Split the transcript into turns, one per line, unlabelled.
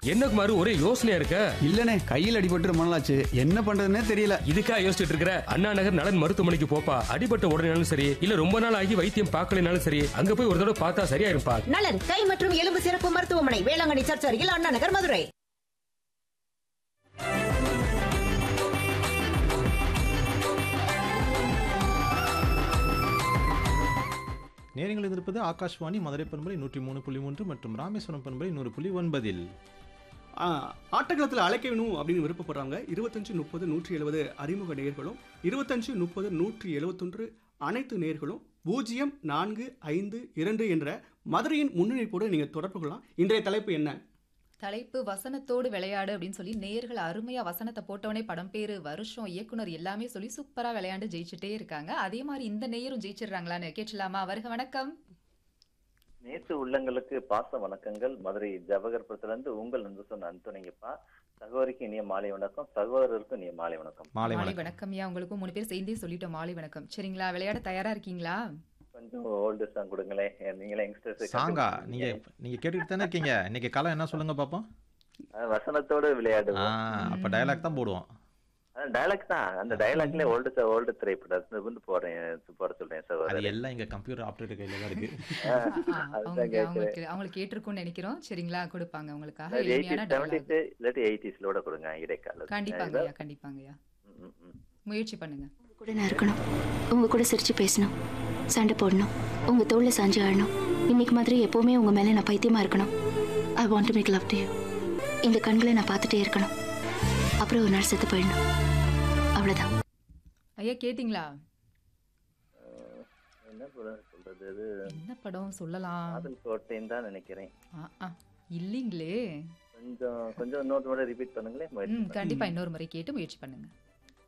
என்ன குமார் ஒரே யோசனையா இருக்க
இல்லனே கையில் அடிபட்டு ரொம்ப நாளாச்சு என்ன பண்றதுன்னே தெரியல
இதுக்கா யோசிச்சுட்டு இருக்கிற அண்ணா நகர் நலன் மருத்துவமனைக்கு போப்பா அடிபட்ட உடனேனாலும் சரி இல்ல ரொம்ப நாள் ஆகி வைத்தியம் பார்க்கலைனாலும் சரி அங்க போய் ஒரு தடவை பார்த்தா சரியா இருப்பா
நலன் கை மற்றும் எலும்பு சிறப்பு மருத்துவமனை வேளாங்கண்ணி சர்ச் அருகில் அண்ணா நகர் மதுரை
நேரங்கள் இருப்பது ஆகாஷ்வாணி மதுரை பண்பலை நூற்றி மூணு புள்ளி மூன்று மற்றும் ராமேஸ்வரம் பண்பலை நூறு புள்ளி ஒன்பதில்
ஆ, ஆட்டக்காலத்தில் அழைக்க வேணும் அப்படின்னு விருப்பப்படுறாங்க இருபத்தஞ்சு முப்பது நூற்றி எழுபது அறிமுக நேர்களும் இருபத்தஞ்சு முப்பது நூற்றி எழுபத்தொன்று அனைத்து நேர்களும் பூஜ்ஜியம் நான்கு ஐந்து இரண்டு என்ற மதுரையின் முன்னணிப்போடு நீங்கள் தொடர்பு கொள்ளலாம் இன்றைய தலைப்பு என்ன
தலைப்பு வசனத்தோடு விளையாடு அப்படின்னு சொல்லி நேயர்கள் அருமையா வசனத்தை போட்டவனே படம் பேரு வருஷம் இயக்குனர் எல்லாமே சொல்லி சூப்பரா விளையாண்டு ஜெயிச்சுட்டே இருக்காங்க அதே மாதிரி இந்த நேயரும் ஜெயிச்சிடுறாங்களான்னு கேட்டலாமா வருக வணக்கம்
நேற்று உள்ளங்களுக்கு பாச வணக்கங்கள் மதுரை ஜவஹர்புரத்திலிருந்து உங்கள் நண்பர் சொன்ன அந்தோனிங்கப்பா சகோதரிக்கு இனிய மாலை வணக்கம் சகோதரருக்கும் இனிய மாலை வணக்கம்
மாலை
மாலை
வணக்கம்
வணக்கம்யா உங்களுக்கும் மூணு பேர் சேர்ந்தே சொல்லிட்டோம் மாலை வணக்கம் சரிங்களா விளையாட தயாரா இருக்கீங்களா
கொஞ்சம் ஓல்டு சாங் கொடுங்களேன் நீங்களே யங்ஸ்டர்ஸ்
சாங்கா நீங்க நீங்க கேட்டுக்கிட்டு தானே இருக்கீங்க இன்னைக்கு காலம் என்ன சொல்லுங்க பாப்போம்
வசனத்தோட
ஆ,
விளையாடுவோம்
அப்ப டயலாக் தான் போடுவோம்
டயலாக் தான் அந்த டயலாக்ல ஓல்டு ஓல்டு திரைப்படம் வந்து போறேன் போட சொல்றேன்
அது
சகோதரர்
எல்லாம் எங்க கம்ப்யூட்டர் ஆப்ரேட்டர் கையில தான் இருக்கு
ஆ,
அதுதான்
அவங்க
கேட்கிறேன்
அவங்களுக்கு அவங்களுக்கு கேட்டிருக்கும்னு நினைக்கிறோம் சரிங்களா கொடுப்பாங்க உங்களுக்காக
எயிட்டிஸ்
எளிமையான
செவன்டிஸ்
dialogue.
இல்லாட்டி எயிட்டிஸ்லோட கொடுங்க இடைக்கால
கண்டிப்பாங்கய்யா கண்டிப்பாங்கய்யா
ம், ம், ம்.
முயற்சி பண்ணுங்க
கூட நான் இருக்கணும் உங்க கூட சிரிச்சு பேசணும் சண்டை போடணும் உங்க தோல்ல சாஞ்சு ஆடணும் இன்னைக்கு மாதிரி எப்பவுமே உங்க மேல நான் பைத்தியமா இருக்கணும் I want to make love to you இந்த கண்களை நான் பார்த்துட்டே இருக்கணும் அப்புறம் ஒரு நாள் செத்து போயிடணும் அவ்வளவுதான்
ஐயா கேட்டிங்களா
என்ன படம் சொல்றது அது
என்ன படம் சொல்லலாம்
காதல் கோட்டைன்னு தான் நினைக்கிறேன்
ஆ, ஆ, இல்லைங்களே
கொஞ்சம் கொஞ்சம் இன்னொரு முறை ரிப்பீட் பண்ணுங்களேன் முயற்சி
ம் கண்டிப்பா இன்னொரு முறை கேட்டு முயற்சி பண்ணுங்க